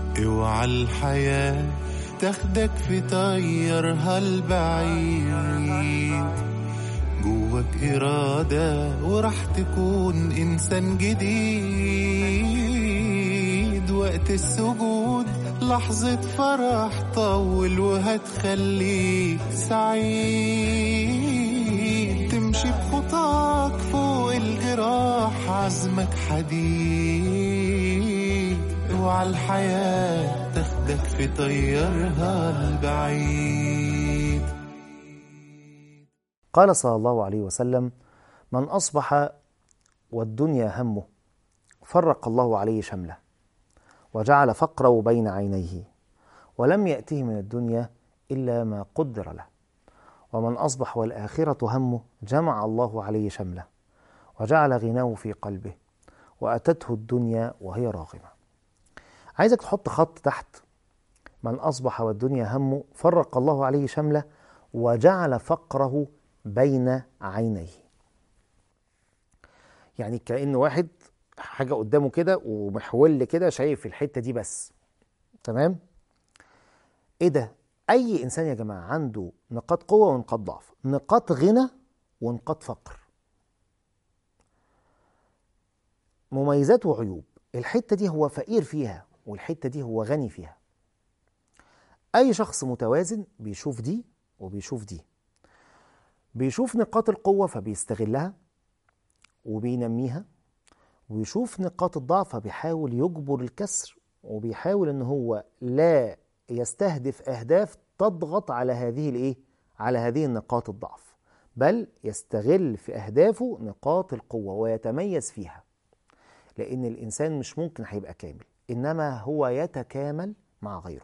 اوعى الحياة تاخدك في طيرها البعيد جواك إرادة وراح تكون إنسان جديد وقت السجود لحظة فرح طول وهتخليك سعيد تمشي بخطاك فوق الجراح عزمك حديد اوعى الحياة تاخدك في طيرها البعيد قال صلى الله عليه وسلم من أصبح والدنيا همه فرق الله عليه شمله وجعل فقره بين عينيه ولم يأته من الدنيا إلا ما قدر له ومن أصبح والآخرة همه جمع الله عليه شمله وجعل غناه في قلبه وأتته الدنيا وهي راغمة عايزك تحط خط تحت من أصبح والدنيا همه فرق الله عليه شمله وجعل فقره بين عينيه يعني كأن واحد حاجة قدامه كده ومحول كده شايف الحتة دي بس تمام ايه ده اي انسان يا جماعة عنده نقاط قوة ونقاط ضعف نقاط غنى ونقاط فقر مميزات وعيوب الحتة دي هو فقير فيها والحتة دي هو غني فيها اي شخص متوازن بيشوف دي وبيشوف دي بيشوف نقاط القوة فبيستغلها وبينميها ويشوف نقاط الضعف فبيحاول يجبر الكسر وبيحاول ان هو لا يستهدف اهداف تضغط على هذه الايه على هذه النقاط الضعف بل يستغل في اهدافه نقاط القوه ويتميز فيها لان الانسان مش ممكن هيبقى كامل انما هو يتكامل مع غيره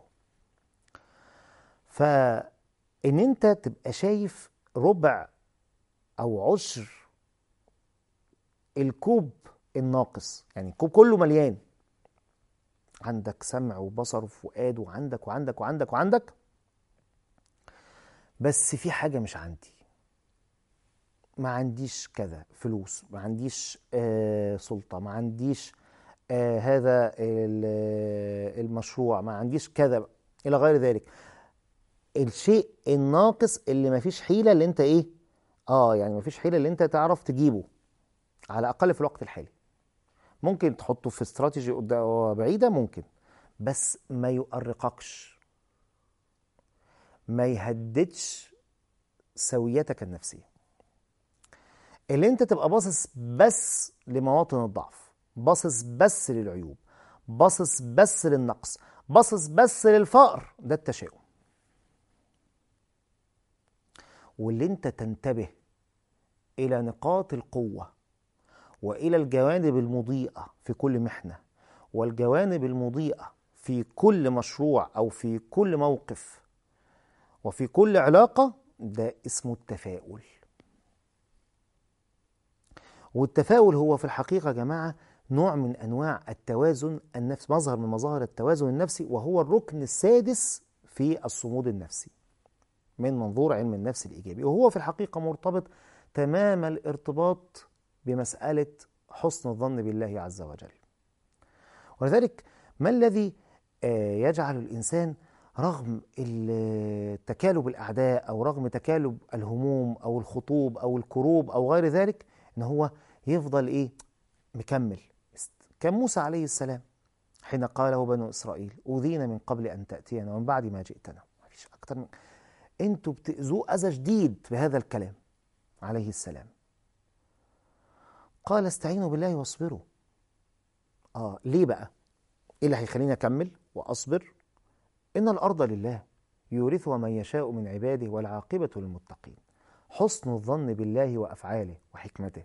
فان انت تبقى شايف ربع او عشر الكوب الناقص يعني الكوب كله مليان عندك سمع وبصر وفؤاد وعندك وعندك وعندك وعندك بس في حاجة مش عندي ما عنديش كذا فلوس ما عنديش آه سلطة ما عنديش آه هذا المشروع ما عنديش كذا إلى غير ذلك الشيء الناقص اللي ما فيش حيلة اللي انت ايه اه يعني ما فيش حيلة اللي انت تعرف تجيبه على الأقل في الوقت الحالي ممكن تحطه في استراتيجي بعيدة ممكن بس ما يؤرقكش ما يهددش سويتك النفسية اللي انت تبقى باصص بس لمواطن الضعف باصص بس للعيوب باصص بس للنقص باصص بس للفقر ده التشاؤم واللي انت تنتبه الى نقاط القوه والى الجوانب المضيئه في كل محنه والجوانب المضيئه في كل مشروع او في كل موقف وفي كل علاقه ده اسمه التفاؤل والتفاؤل هو في الحقيقه يا جماعه نوع من انواع التوازن النفسي مظهر من مظاهر التوازن النفسي وهو الركن السادس في الصمود النفسي من منظور علم النفس الايجابي وهو في الحقيقه مرتبط تمام الارتباط بمسألة حسن الظن بالله عز وجل ولذلك ما الذي يجعل الإنسان رغم تكالب الأعداء أو رغم تكالب الهموم أو الخطوب أو الكروب أو غير ذلك إن هو يفضل إيه مكمل كان موسى عليه السلام حين قاله بنو إسرائيل أوذينا من قبل أن تأتينا ومن بعد ما جئتنا ما فيش أكتر من أنتوا بتأذوه أذى شديد بهذا الكلام عليه السلام قال استعينوا بالله واصبروا اه ليه بقى ايه اللي هيخليني اكمل واصبر ان الارض لله يورثها من يشاء من عباده والعاقبه للمتقين حسن الظن بالله وافعاله وحكمته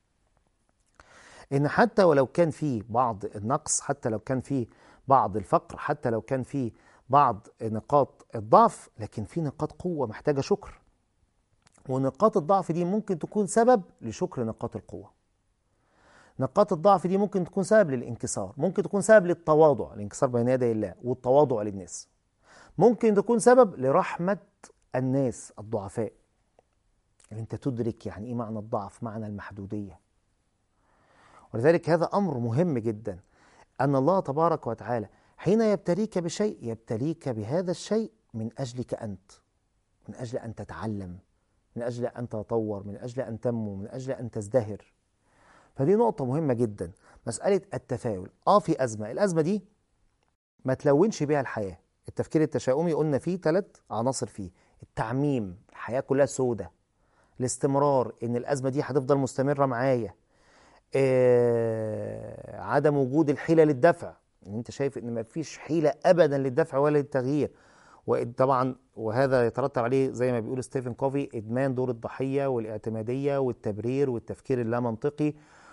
ان حتى ولو كان في بعض النقص حتى لو كان في بعض الفقر حتى لو كان في بعض نقاط الضعف لكن في نقاط قوه محتاجه شكر ونقاط الضعف دي ممكن تكون سبب لشكر نقاط القوه نقاط الضعف دي ممكن تكون سبب للانكسار ممكن تكون سبب للتواضع الانكسار بين يدي الله والتواضع للناس ممكن تكون سبب لرحمة الناس الضعفاء ان انت تدرك يعني ايه معنى الضعف معنى المحدودية ولذلك هذا امر مهم جدا ان الله تبارك وتعالى حين يبتليك بشيء يبتليك بهذا الشيء من أجلك أنت من أجل أن تتعلم من أجل أن تتطور من أجل أن تنمو من أجل أن تزدهر فدي نقطة مهمة جدا مسألة التفاؤل آه في أزمة الأزمة دي ما تلونش بيها الحياة التفكير التشاؤمي قلنا فيه ثلاث عناصر فيه التعميم الحياة كلها سودة الاستمرار ان الازمه دي هتفضل مستمره معايا آه عدم وجود الحيله للدفع ان انت شايف ان مفيش حيله ابدا للدفع ولا للتغيير وطبعا وهذا يترتب عليه زي ما بيقول ستيفن كوفي ادمان دور الضحيه والاعتماديه والتبرير والتفكير اللامنطقي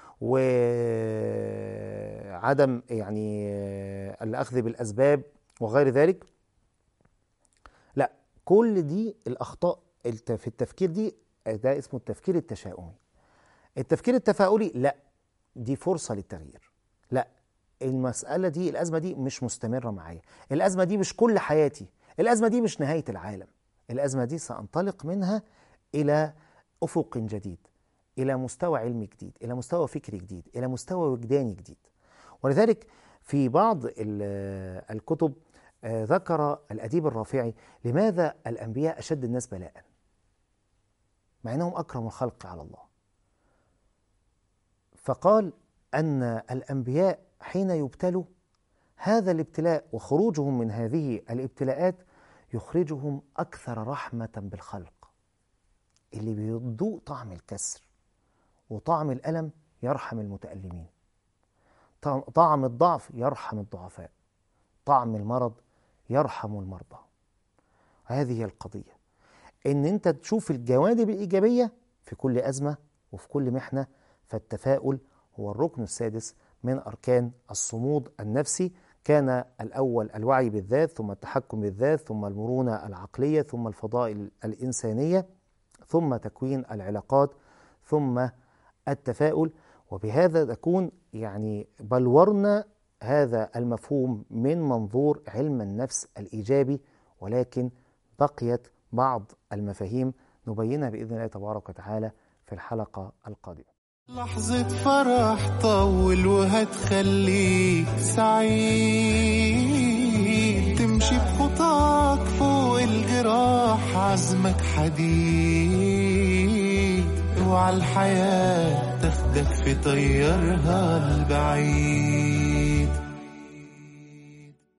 وعدم يعني آه، الاخذ بالاسباب وغير ذلك لا كل دي الاخطاء الت- في التفكير دي ده اسمه التفكير التشاؤمي التفكير التفاؤلي لا دي فرصة للتغيير لا المسألة دي الأزمة دي مش مستمرة معايا الأزمة دي مش كل حياتي الأزمة دي مش نهاية العالم الأزمة دي سأنطلق منها إلى أفق جديد إلى مستوى علمي جديد إلى مستوى فكري جديد إلى مستوى وجداني جديد ولذلك في بعض ال- الكتب آه، ذكر الأديب الرافعي لماذا الأنبياء أشد الناس بلاءً مع انهم اكرم الخلق على الله فقال ان الانبياء حين يبتلوا هذا الابتلاء وخروجهم من هذه الابتلاءات يخرجهم اكثر رحمه بالخلق اللي بيذوق طعم الكسر وطعم الالم يرحم المتالمين طعم- طعم الضعف يرحم الضعفاء طعم المرض يرحم المرضى هذه هي القضيه ان انت تشوف الجوانب الايجابيه في كل ازمه وفي كل محنه فالتفاؤل هو الركن السادس من اركان الصمود النفسي كان الاول الوعي بالذات ثم التحكم بالذات ثم المرونه العقليه ثم الفضائل الانسانيه ثم تكوين العلاقات ثم التفاؤل وبهذا نكون يعني بلورنا هذا المفهوم من منظور علم النفس الايجابي ولكن بقيت بعض المفاهيم نبينها باذن الله تبارك وتعالى في الحلقه القادمه. لحظة فرح طول وهتخليك سعيد تمشي بخطاك فوق الجراح عزمك حديد اوعى الحياة تاخدك في طيرها البعيد